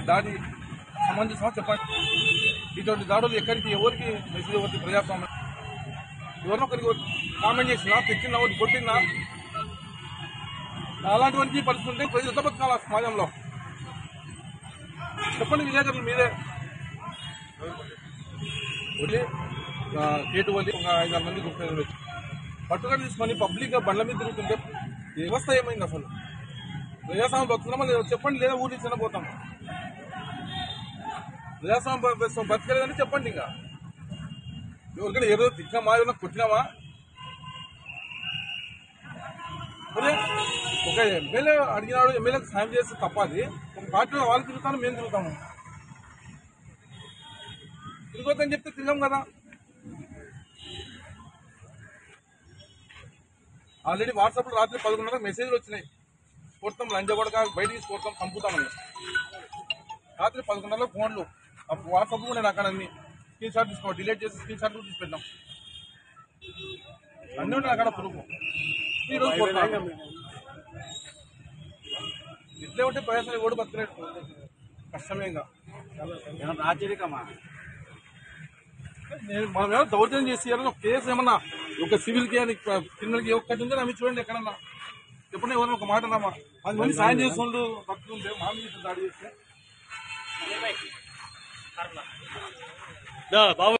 దాడి సమంజసమా చెప్పండి ఇటువంటి దాడులు ఎక్కడికి ఎవరికి మెసేజ్ ఎవరికి ప్రజాస్వామ్యం ఎవరినో ఒకరికి కామెంట్ చేసినా పెట్టినా ఒకటి కొట్టినా అలాంటివన్నీ పరిస్థితి ఉంటే ప్రజలు ఎంత బతకాలి ఆ సమాజంలో చెప్పండి విలేకరులు మీరే వదిలి ఆ, గేటు వదిలి ఒక ఐదు ఆరు మంది గుర్తు వచ్చి పట్టుకొని తీసుకొని పబ్లిక్ గా బండ్ల మీద తిరుగుతుంటే వ్యవస్థ ఏమైంది అసలు ప్రజాస్వామ్యం బతుకున్నామా లేదా చెప్పండి లేదా ఊరి చిన్నపోతాం ప్రజాస్వామ్యం బ- బ- బతకలేదని చెప్పండి ఇంకా ఎవరికైనా ఏదో తిట్టినామా ఏదైనా కొట్టినామా అదే ఒక ఎమ్మెల్యే అడిగినాడు ఎమ్మెల్యేకి సాయం చేస్తే తప్పది ఒక పార్టీలో వాళ్ళు తిరుగుతాను మేము తిరుగుతాము తిరగొద్దని చెప్తే తిరిగాం కదా ఆల్రెడీ వాట్సాప్ లో రాత్రి పదకొండున్నర మెసేజ్లు వచ్చినాయి కొడతాం లంజ కొడక బయటికి కొడతాం చంపుతామని రాత్రి పదకొండున్నర ఫోన్లు ఆ వాట్సాప్ కూడా నేను అక్కడ అన్ని స్క్రీన్ షాట్ తీసుకో డిలీట్ చేసి స్క్రీన్ షాట్ కూడా తీసి పెట్టాం అన్నీ ఉన్నాయి అక్కడ పురుగు ఈ రోజు కొడతాం. ఇట్లే ఉంటే ప్రయాసాలు కూడా బతకలేడు కష్టమే ఇంకా రాచరికమా నేను మనం ఏమో దౌర్జన్యం చేసి ఏదైనా ఒక కేసు ఏమన్నా ఒక సివిల్ కి అని క్రిమినల్ కి ఒక్కటి ఉందో నమ్మి చూడండి ఎక్కడన్నా ఎప్పుడైనా ఎవరైనా ఒక మాట అన్నామా పది మంది సాయం చేస్తుండ్రు బతుకుంటే మా మీద దాడి చేస్తే బాబు